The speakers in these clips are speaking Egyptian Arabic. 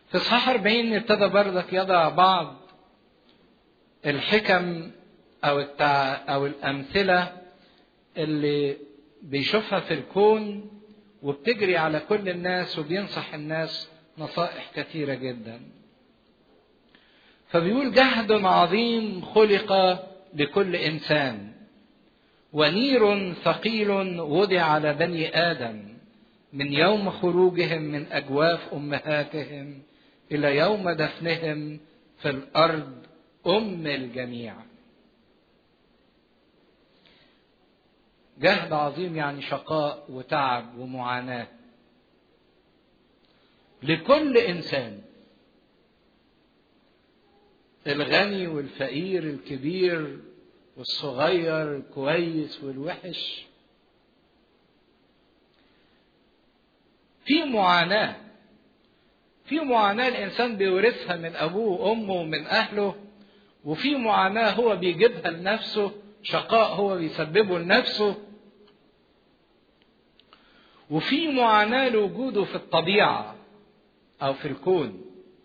في اصحاح 40 ابتدى بردك يضع بعض الحكم او التع... او الامثله اللي بيشوفها في الكون وبتجري على كل الناس وبينصح الناس نصائح كثيره جدا فبيقول جهد عظيم خلق لكل انسان ونير ثقيل وضع على بني ادم من يوم خروجهم من اجواف امهاتهم الى يوم دفنهم في الارض ام الجميع جهد عظيم يعني شقاء وتعب ومعاناه لكل انسان الغني والفقير الكبير والصغير الكويس والوحش في معاناه في معاناه الانسان بيورثها من ابوه وامه ومن اهله وفي معاناه هو بيجيبها لنفسه شقاء هو بيسببه لنفسه وفي معاناه لوجوده في الطبيعه او في الكون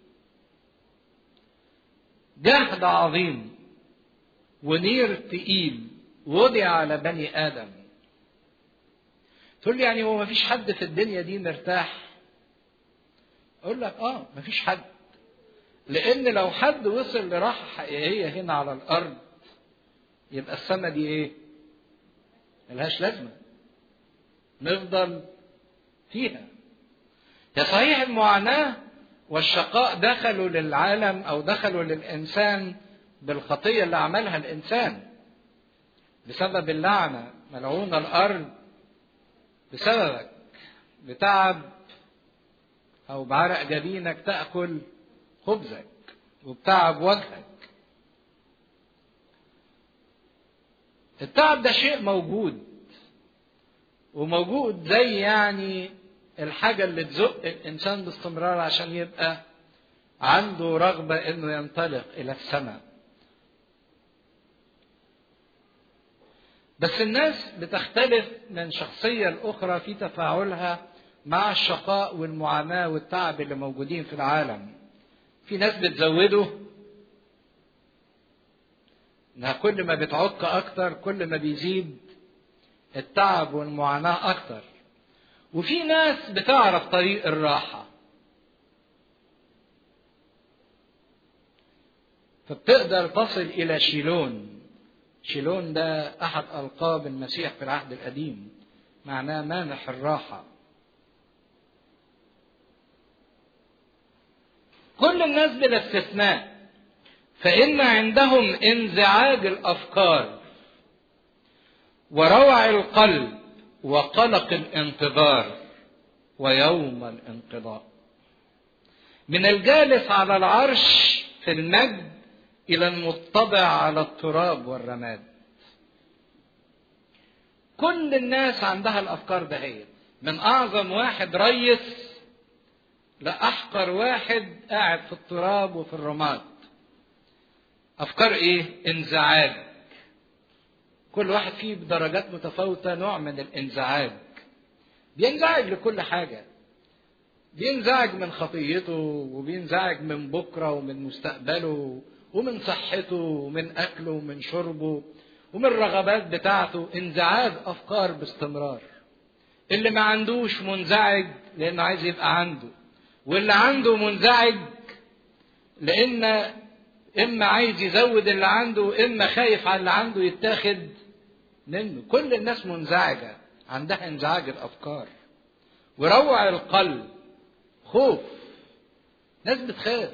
جهد عظيم ونير تقيل وضع على بني ادم تقول لي يعني هو ما فيش حد في الدنيا دي مرتاح اقول لك اه ما فيش حد لان لو حد وصل لراحه حقيقيه هنا على الارض يبقى السما دي ايه ملهاش لازمه نفضل فيها هي صحيح المعاناه والشقاء دخلوا للعالم او دخلوا للانسان بالخطيه اللي عملها الانسان بسبب اللعنه ملعون الارض بسببك بتعب او بعرق جبينك تاكل خبزك وبتعب وجهك التعب ده شيء موجود وموجود زي يعني الحاجة اللي تزق الإنسان باستمرار عشان يبقى عنده رغبة إنه ينطلق إلى السماء. بس الناس بتختلف من شخصية لأخرى في تفاعلها مع الشقاء والمعاناة والتعب اللي موجودين في العالم. في ناس بتزوده انها كل ما بتعك اكتر كل ما بيزيد التعب والمعاناة اكتر. وفي ناس بتعرف طريق الراحة فبتقدر تصل إلى شيلون شيلون ده أحد ألقاب المسيح في العهد القديم معناه مانح الراحة كل الناس بلا استثناء فإن عندهم انزعاج الأفكار وروع القلب وقلق الانتظار ويوم الانقضاء من الجالس على العرش في المجد الى المطبع على التراب والرماد كل الناس عندها الافكار دهيت من اعظم واحد ريس لاحقر واحد قاعد في التراب وفي الرماد افكار ايه انزعاج كل واحد فيه بدرجات متفاوتة نوع من الانزعاج بينزعج لكل حاجة بينزعج من خطيته وبينزعج من بكرة ومن مستقبله ومن صحته ومن أكله ومن شربه ومن الرغبات بتاعته انزعاج أفكار باستمرار اللي ما عندوش منزعج لأنه عايز يبقى عنده واللي عنده منزعج لأن إما عايز يزود اللي عنده إما خايف على اللي عنده يتاخد منه كل الناس منزعجة عندها انزعاج الأفكار وروع القلب خوف ناس بتخاف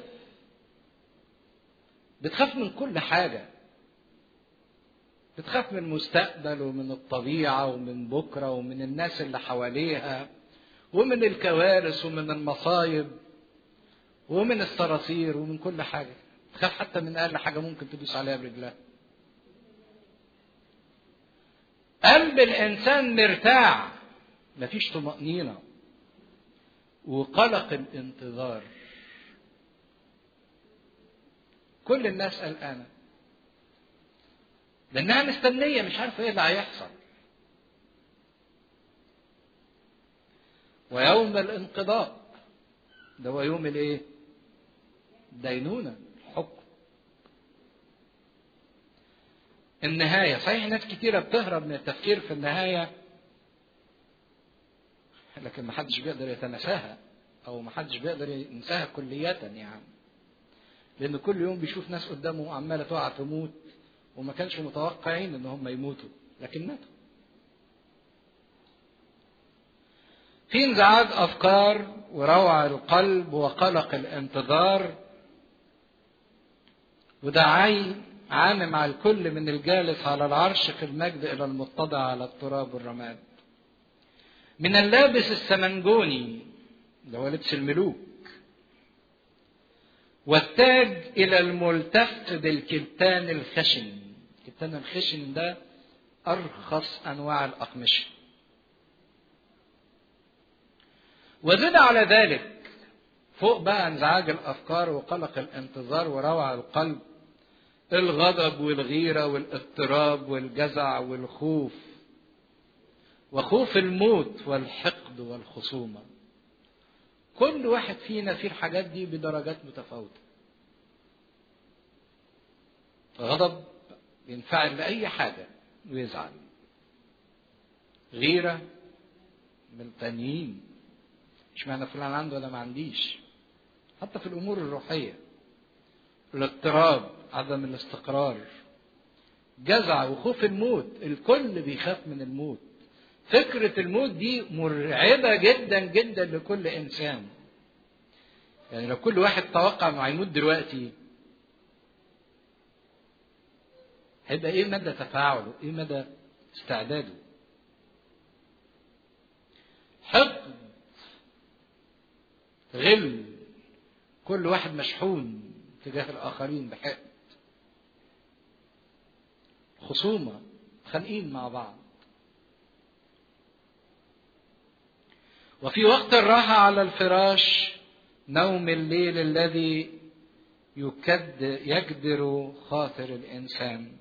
بتخاف من كل حاجة بتخاف من المستقبل ومن الطبيعة ومن بكرة ومن الناس اللي حواليها ومن الكوارث ومن المصايب ومن الصراصير ومن كل حاجة تخاف حتى من أقل حاجة ممكن تدوس عليها برجلها قلب الإنسان مرتاع مفيش طمأنينة وقلق الانتظار كل الناس قلقانة لأنها مستنية مش عارفة إيه اللي هيحصل ويوم الانقضاء ده هو يوم الايه؟ دينونة الحكم النهاية صحيح ناس كتيرة بتهرب من التفكير في النهاية لكن ما حدش بيقدر يتناساها او ما حدش بيقدر ينساها كلية يعني لان كل يوم بيشوف ناس قدامه عمالة تقع تموت وما كانش متوقعين ان هم يموتوا لكن ماتوا في انزعاج افكار وروع القلب وقلق الانتظار وده عين عامم على الكل من الجالس على العرش في المجد الى المتضع على التراب والرماد من اللابس السمنجوني اللي هو لبس الملوك والتاج الى الملتف بالكتان الخشن الكتان الخشن ده ارخص انواع الاقمشه وزد على ذلك فوق بقى انزعاج الافكار وقلق الانتظار وروع القلب الغضب والغيره والاضطراب والجزع والخوف وخوف الموت والحقد والخصومه كل واحد فينا فيه الحاجات دي بدرجات متفاوته غضب ينفعل لاي حاجه ويزعل غيره من التانيين مش معنى فلان عنده ولا ما عنديش حتى في الامور الروحيه الاضطراب عدم الاستقرار جزع وخوف الموت الكل بيخاف من الموت فكرة الموت دي مرعبة جدا جدا لكل إنسان يعني لو كل واحد توقع إنه هيموت دلوقتي هيبقى إيه مدى تفاعله؟ إيه مدى استعداده؟ حقد غل كل واحد مشحون تجاه الآخرين بحقد خصومة خانقين مع بعض وفي وقت الراحة على الفراش نوم الليل الذي يكد يجدر خاطر الإنسان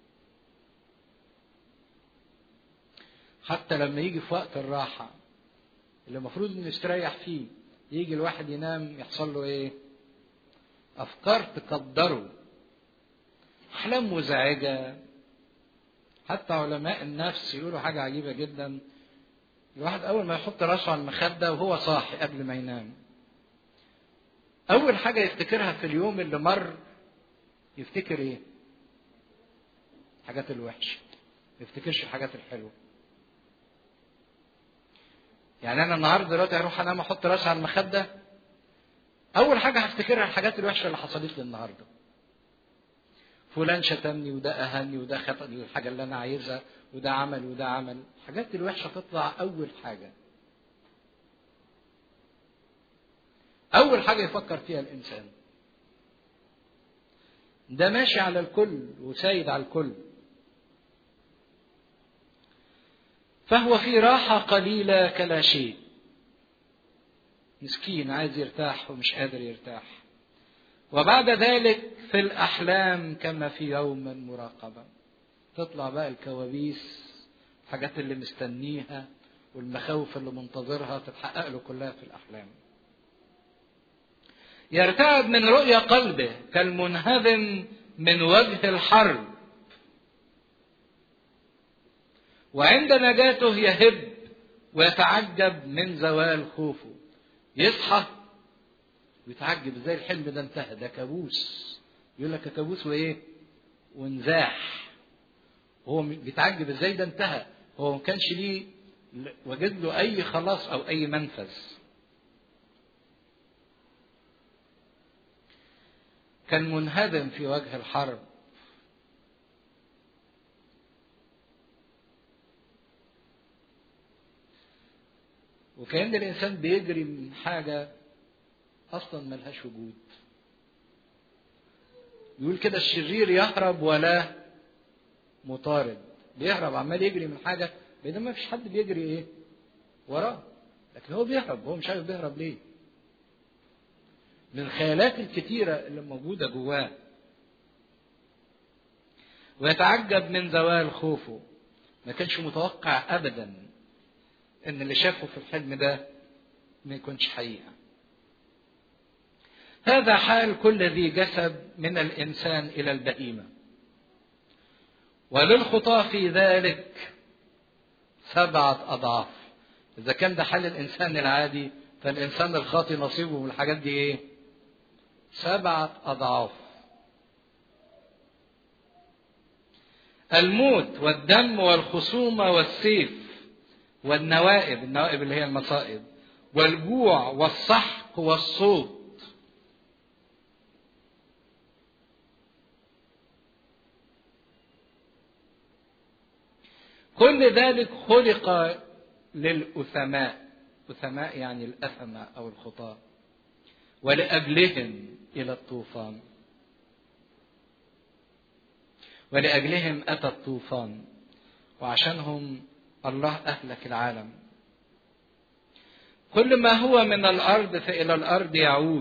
حتى لما يجي في وقت الراحة اللي المفروض انه يستريح فيه يجي الواحد ينام يحصل له ايه افكار تقدره احلام مزعجه حتى علماء النفس يقولوا حاجه عجيبه جدا الواحد اول ما يحط راسه على المخده وهو صاحي قبل ما ينام اول حاجه يفتكرها في اليوم اللي مر يفتكر ايه الحاجات الوحشه ما يفتكرش الحاجات الحلوه يعني انا النهارده دلوقتي هروح انام احط راسي على المخده اول حاجه هفتكرها الحاجات الوحشه اللي حصلت لي النهارده فلان شتمني وده اهاني وده خطأني الحاجه اللي انا عايزها وده عمل وده عمل الحاجات الوحشه تطلع اول حاجه اول حاجه يفكر فيها الانسان ده ماشي على الكل وسايد على الكل فهو في راحة قليلة كلا شيء مسكين عايز يرتاح ومش قادر يرتاح وبعد ذلك في الأحلام كما في يوم مراقبة تطلع بقى الكوابيس الحاجات اللي مستنيها والمخاوف اللي منتظرها تتحقق له كلها في الأحلام يرتعد من رؤيا قلبه كالمنهدم من وجه الحرب وعند نجاته يهب ويتعجب من زوال خوفه يصحى ويتعجب ازاي الحلم ده انتهى ده كابوس يقول لك كابوس وايه ونزاح هو بيتعجب ازاي ده انتهى هو ما كانش ليه وجد له اي خلاص او اي منفذ كان منهدم في وجه الحرب وكأن الإنسان بيجري من حاجة أصلا ملهاش وجود يقول كده الشرير يهرب ولا مطارد بيهرب عمال يجري من حاجة بينما ما فيش حد بيجري إيه وراه لكن هو بيهرب هو مش عارف بيهرب ليه من الخيالات الكتيرة اللي موجودة جواه ويتعجب من زوال خوفه ما كانش متوقع أبدا ان اللي شافه في الحلم ده ما يكونش حقيقه هذا حال كل ذي جسد من الإنسان إلى البهيمة وللخطاة في ذلك سبعة أضعاف إذا كان ده حال الإنسان العادي فالإنسان الخاطي نصيبه من الحاجات دي إيه؟ سبعة أضعاف الموت والدم والخصومة والسيف والنوائب النوائب اللي هي المصائب والجوع والسحق والصوت كل ذلك خلق للأثماء أثماء يعني الأثمة أو الخطاة ولأجلهم إلى الطوفان ولأجلهم أتى الطوفان وعشانهم الله أهلك العالم كل ما هو من الأرض فإلى الأرض يعود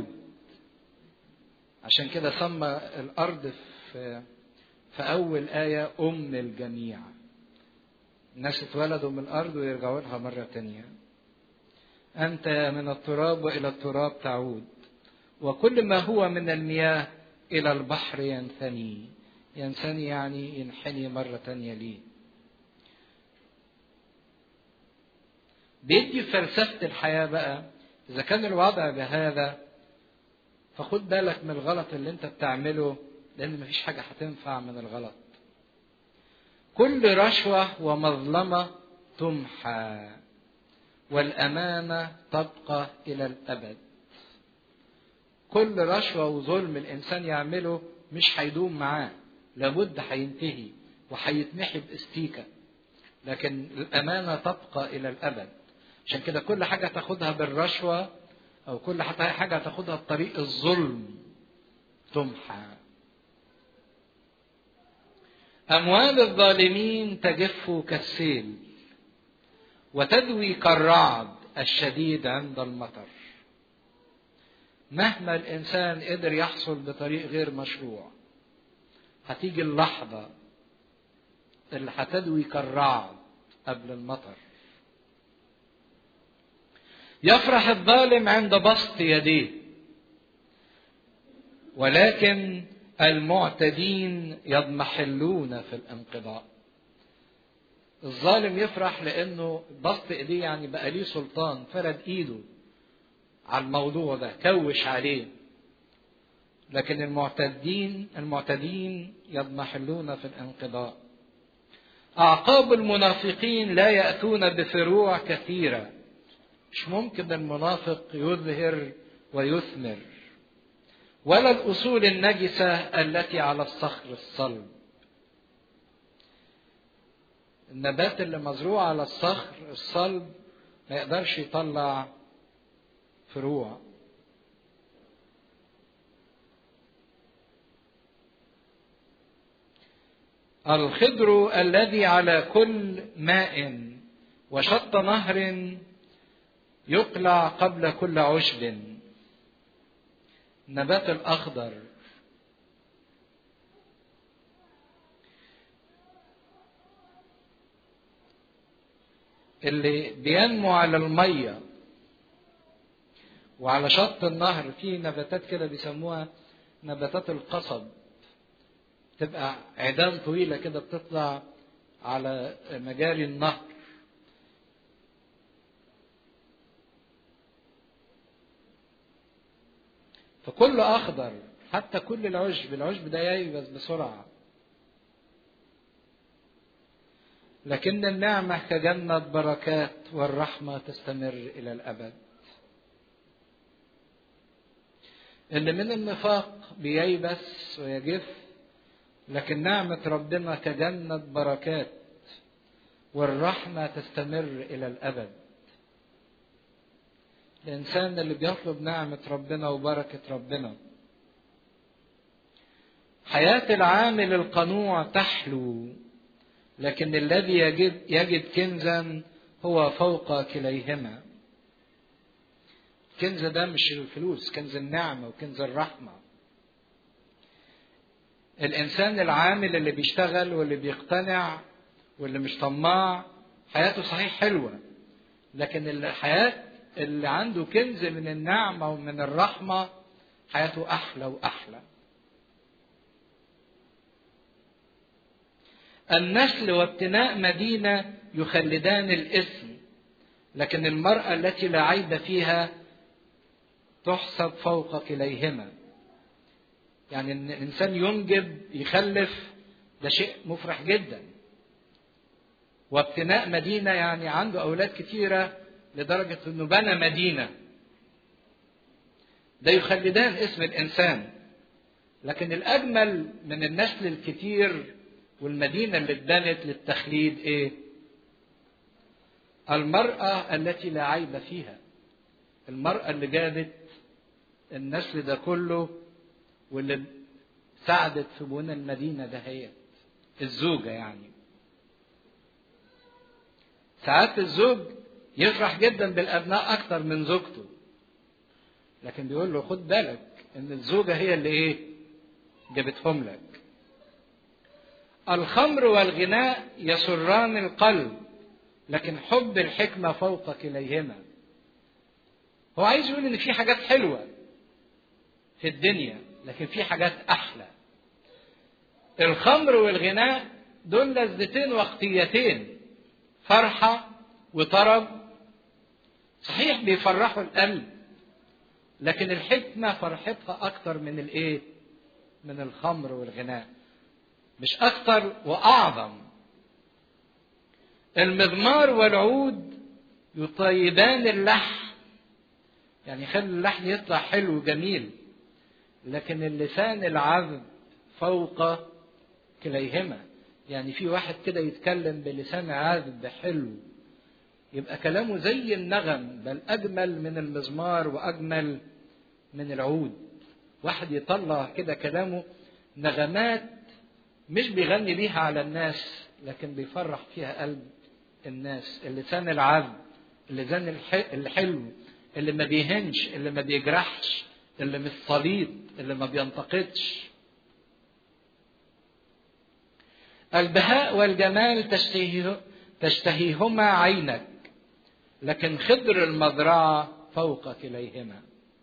عشان كده سمى الأرض في, في أول آية أم الجميع الناس اتولدوا من الأرض ويرجعوا لها مرة تانية أنت من التراب وإلى التراب تعود وكل ما هو من المياه إلى البحر ينثني ينثني يعني ينحني مرة تانية ليه بيدي فلسفة الحياة بقى إذا كان الوضع بهذا فخد بالك من الغلط اللي أنت بتعمله لأن مفيش حاجة هتنفع من الغلط كل رشوة ومظلمة تمحى والأمانة تبقى إلى الأبد كل رشوة وظلم الإنسان يعمله مش هيدوم معاه لابد هينتهي وهيتمحي باستيكة لكن الأمانة تبقى إلى الأبد عشان كده كل حاجة تاخدها بالرشوة أو كل حاجة تاخدها بطريق الظلم تمحى أموال الظالمين تجف كالسيل وتدوي كالرعد الشديد عند المطر مهما الإنسان قدر يحصل بطريق غير مشروع هتيجي اللحظة اللي هتدوي كالرعد قبل المطر يفرح الظالم عند بسط يديه ولكن المعتدين يضمحلون في الانقضاء الظالم يفرح لانه بسط ايديه يعني بقى ليه سلطان فرد ايده على الموضوع ده كوش عليه لكن المعتدين المعتدين يضمحلون في الانقضاء اعقاب المنافقين لا ياتون بفروع كثيره مش ممكن المنافق يظهر ويثمر ولا الاصول النجسه التي على الصخر الصلب النبات اللي مزروع على الصخر الصلب ما يقدرش يطلع فروع الخضر الذي على كل ماء وشط نهر يقلع قبل كل عشب النبات الاخضر اللي بينمو على الميه وعلى شط النهر في نباتات كده بيسموها نباتات القصب تبقى عيدان طويله كده بتطلع على مجاري النهر فكل اخضر حتى كل العشب العشب ده ييبس بسرعه لكن النعمه كجنه بركات والرحمه تستمر الى الابد اللي من النفاق بييبس ويجف لكن نعمه ربنا كجنه بركات والرحمه تستمر الى الابد الإنسان اللي بيطلب نعمة ربنا وبركة ربنا حياة العامل القنوع تحلو لكن الذي يجد, يجد كنزا هو فوق كليهما الكنز ده مش الفلوس كنز النعمة وكنز الرحمة الإنسان العامل اللي بيشتغل واللي بيقتنع واللي مش طماع حياته صحيح حلوة لكن الحياة اللي عنده كنز من النعمة ومن الرحمة حياته احلى واحلى النسل وابتناء مدينه يخلدان الاسم لكن المراه التي لا عيب فيها تحسب فوق كليهما يعني ان الانسان ينجب يخلف ده شيء مفرح جدا وابتناء مدينه يعني عنده اولاد كثيره لدرجه انه بنى مدينه ده يخلدان اسم الانسان لكن الاجمل من النسل الكتير والمدينه اللي اتبنت للتخليد ايه المراه التي لا عيب فيها المراه اللي جابت النسل ده كله واللي ساعدت في بناء المدينه دهيت الزوجه يعني ساعات الزوج يفرح جدا بالابناء اكتر من زوجته لكن بيقول له خد بالك ان الزوجه هي اللي ايه جابتهم لك الخمر والغناء يسران القلب لكن حب الحكمه فوق كليهما هو عايز يقول ان في حاجات حلوه في الدنيا لكن في حاجات احلى الخمر والغناء دول لذتين وقتيتين فرحه وطرب صحيح بيفرحوا القلب لكن الحكمة فرحتها أكتر من الإيه؟ من الخمر والغناء. مش أكتر وأعظم. المضمار والعود يطيبان اللحم. يعني يخلي اللحم يطلع حلو وجميل. لكن اللسان العذب فوق كليهما. يعني في واحد كده يتكلم بلسان عذب حلو يبقى كلامه زي النغم بل أجمل من المزمار وأجمل من العود واحد يطلع كده كلامه نغمات مش بيغني بيها على الناس لكن بيفرح فيها قلب الناس اللسان العذب اللسان الحلو اللي ما بيهنش اللي ما بيجرحش اللي مش صليب اللي ما بينتقدش البهاء والجمال تشتهيه تشتهيهما عينك لكن خضر المزرعة فوق كليهما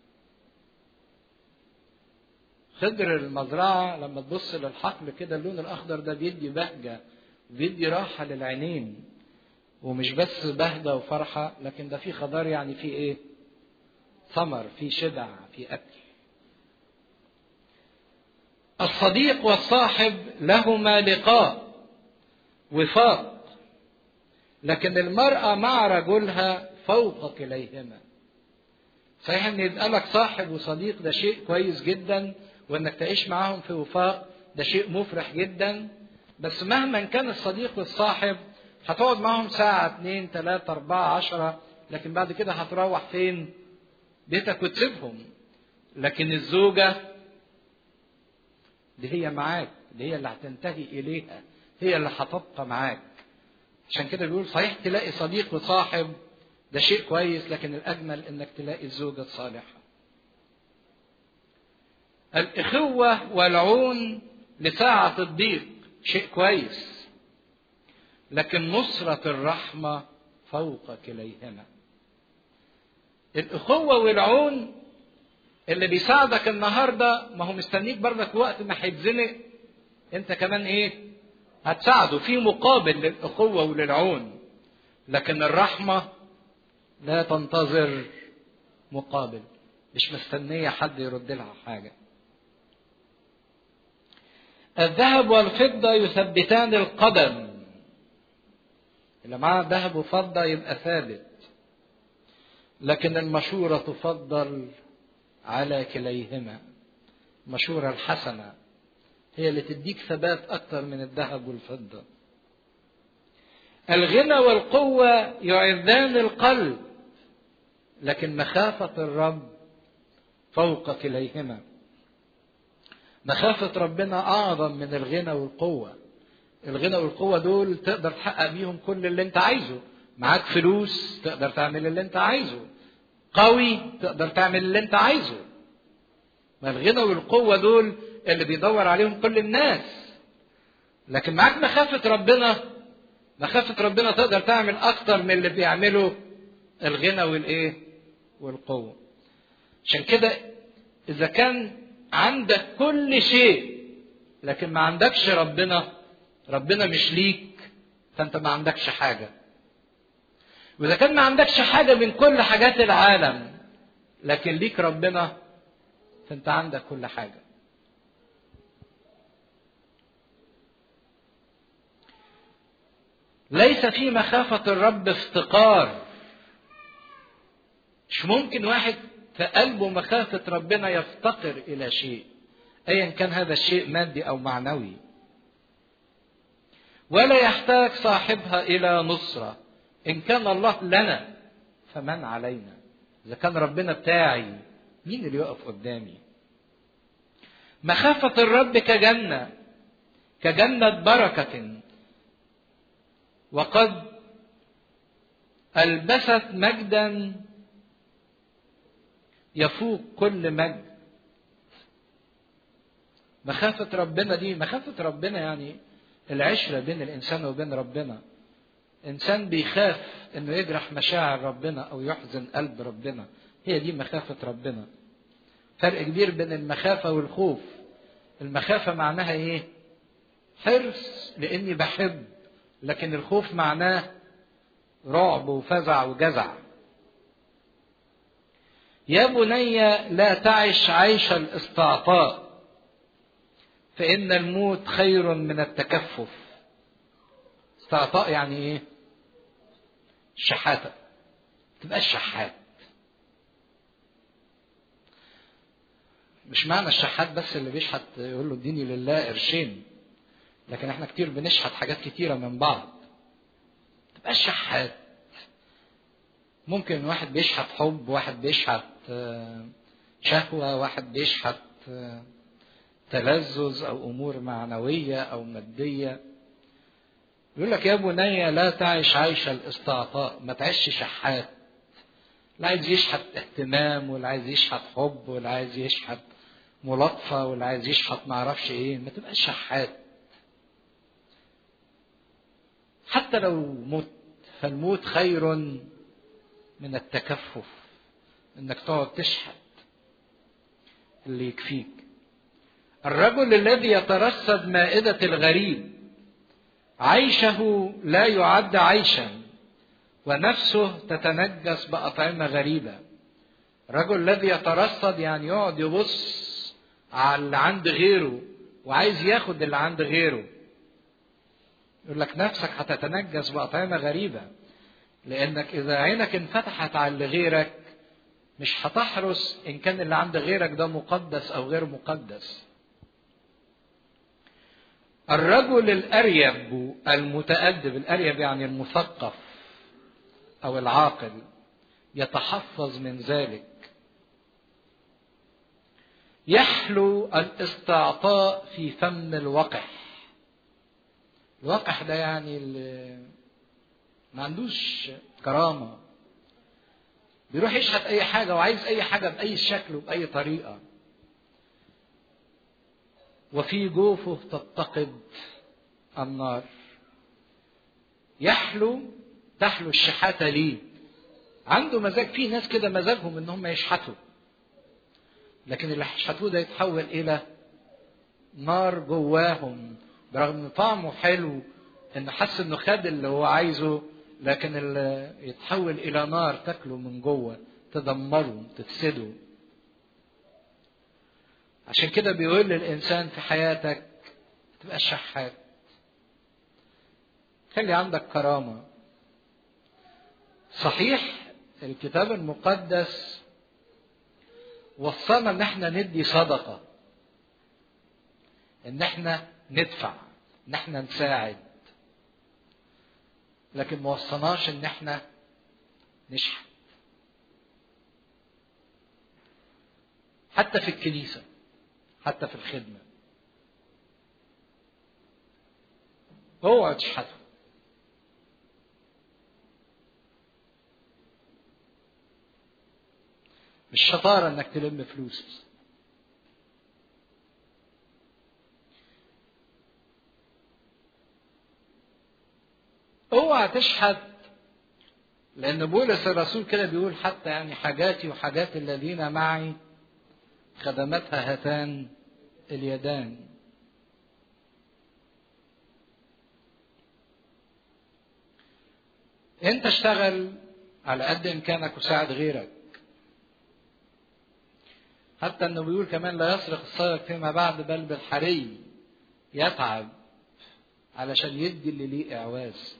خضر المزرعة لما تبص للحقل كده اللون الأخضر ده بيدي بهجة بيدي راحة للعينين ومش بس بهجة وفرحة لكن ده في خضار يعني في إيه؟ ثمر في شبع في أكل الصديق والصاحب لهما لقاء وفاق لكن المرأة مع رجلها فوق كليهما صحيح ان يبقى لك صاحب وصديق ده شيء كويس جدا وانك تعيش معاهم في وفاق ده شيء مفرح جدا بس مهما كان الصديق والصاحب هتقعد معاهم ساعة اتنين تلاتة أربعة عشرة لكن بعد كده هتروح فين؟ بيتك وتسيبهم لكن الزوجة دي هي معاك دي هي اللي هتنتهي إليها هي اللي هتبقى معاك عشان كده بيقول صحيح تلاقي صديق وصاحب ده شيء كويس لكن الأجمل إنك تلاقي الزوجة الصالحة الإخوة والعون لساعة الضيق شيء كويس لكن نصرة الرحمة فوق كليهما الأخوة والعون اللي بيساعدك النهاردة ما هو مستنيك برضك وقت ما هيتزنق انت كمان ايه هتساعده في مقابل للأخوة وللعون لكن الرحمة لا تنتظر مقابل مش مستنية حد يرد لها حاجة الذهب والفضة يثبتان القدم اللي معاه ذهب وفضة يبقى ثابت لكن المشورة تفضل على كليهما المشورة الحسنة هي اللي تديك ثبات أكثر من الذهب والفضة الغنى والقوة يعذان القلب لكن مخافة الرب فوق كليهما مخافة ربنا أعظم من الغنى والقوة الغنى والقوة دول تقدر تحقق بيهم كل اللي انت عايزه معاك فلوس تقدر تعمل اللي انت عايزه قوي تقدر تعمل اللي انت عايزه ما الغنى والقوة دول اللي بيدور عليهم كل الناس لكن معاك مخافة ربنا مخافة ربنا تقدر تعمل أكتر من اللي بيعمله الغنى والإيه؟ والقوة. عشان كده اذا كان عندك كل شيء لكن ما عندكش ربنا ربنا مش ليك فانت ما عندكش حاجه واذا كان ما عندكش حاجه من كل حاجات العالم لكن ليك ربنا فانت عندك كل حاجه ليس في مخافه الرب افتقار مش ممكن واحد في قلبه مخافه ربنا يفتقر الى شيء ايا كان هذا الشيء مادي او معنوي ولا يحتاج صاحبها الى نصره ان كان الله لنا فمن علينا اذا كان ربنا بتاعي مين اللي يقف قدامي مخافه الرب كجنه كجنه بركه وقد البست مجدا يفوق كل مجد مخافة ربنا دي مخافة ربنا يعني العشرة بين الإنسان وبين ربنا إنسان بيخاف إنه يجرح مشاعر ربنا أو يحزن قلب ربنا هي دي مخافة ربنا فرق كبير بين المخافة والخوف المخافة معناها إيه حرص لإني بحب لكن الخوف معناه رعب وفزع وجزع يا بني لا تعش عيش الاستعطاء فإن الموت خير من التكفف استعطاء يعني ايه شحاتة تبقى شحات مش معنى الشحات بس اللي بيشحت يقول له اديني لله قرشين لكن احنا كتير بنشحت حاجات كتيرة من بعض تبقى شحات ممكن واحد بيشحت حب واحد بيشحت شهوة واحد بيشحت تلذذ أو أمور معنوية أو مادية يقول لك يا بني لا تعيش عيش الاستعطاء ما تعيش شحات لا عايز يشحت اهتمام ولا عايز يشحت حب ولا عايز يشحت ملاطفة ولا عايز يشحت معرفش ايه ما تبقاش شحات حتى لو مت فالموت خير من التكفف انك تقعد تشحت اللي يكفيك الرجل الذي يترصد مائدة الغريب عيشه لا يعد عيشا ونفسه تتنجس بأطعمة غريبة الرجل الذي يترصد يعني يقعد يبص على اللي عند غيره وعايز ياخد اللي عند غيره يقول لك نفسك هتتنجس بأطعمة غريبة لأنك إذا عينك انفتحت على اللي غيرك مش هتحرص إن كان اللي عند غيرك ده مقدس أو غير مقدس الرجل الأريب المتأدب الأريب يعني المثقف أو العاقل يتحفظ من ذلك يحلو الاستعطاء في فم الوقح الوقح ده يعني اللي ما عندوش كرامة بيروح يشحت أي حاجة وعايز أي حاجة بأي شكل وبأي طريقة وفي جوفه تتقد النار يحلو تحلو الشحاتة ليه عنده مزاج في ناس كده مزاجهم ان هم يشحتوا لكن اللي يشحتوه ده يتحول الى نار جواهم برغم ان طعمه حلو انه حس انه خد اللي هو عايزه لكن اللي يتحول الى نار تاكله من جوه تدمره تفسده عشان كده بيقول للإنسان في حياتك تبقى شحات خلي عندك كرامة صحيح الكتاب المقدس وصلنا ان احنا ندي صدقة ان احنا ندفع ان احنا نساعد لكن ما وصلناش ان احنا نشحت حتى في الكنيسه حتى في الخدمة اوعوا تشحتوا مش شطارة انك تلم فلوس اوعى تشحت لان بولس الرسول كده بيقول حتى يعني حاجاتي وحاجات الذين معي خدمتها هاتان اليدان انت اشتغل على قد امكانك وساعد غيرك حتى انه بيقول كمان لا يسرق السارق فيما بعد بل بالحري يتعب علشان يدي اللي ليه اعواز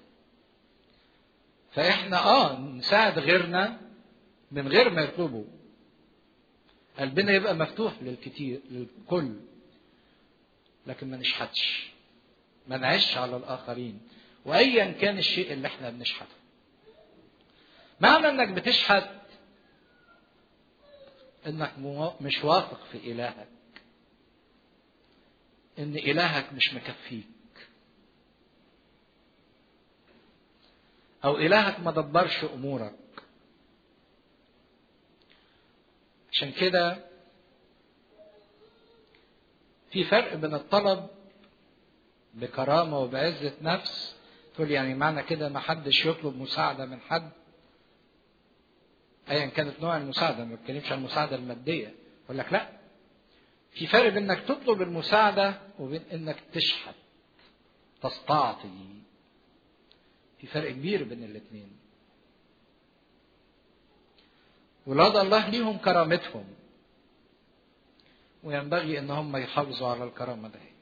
فاحنا اه نساعد غيرنا من غير ما يطلبوا قلبنا يبقى مفتوح للكتير للكل لكن ما نشحتش ما نعيش على الاخرين وايا كان الشيء اللي احنا بنشحته معنى انك بتشحت انك مش واثق في الهك ان الهك مش مكفيك او الهك ما دبرش امورك عشان كده في فرق بين الطلب بكرامة وبعزة نفس تقول يعني معنى كده ما حدش يطلب مساعدة من حد ايا كانت نوع المساعدة ما بتكلمش عن المساعدة المادية يقول لك لا في فرق بين انك تطلب المساعدة وبين انك تشحت تستعطي في فرق كبير بين الاثنين ولاد الله ليهم كرامتهم وينبغي ان هم يحافظوا على الكرامه دي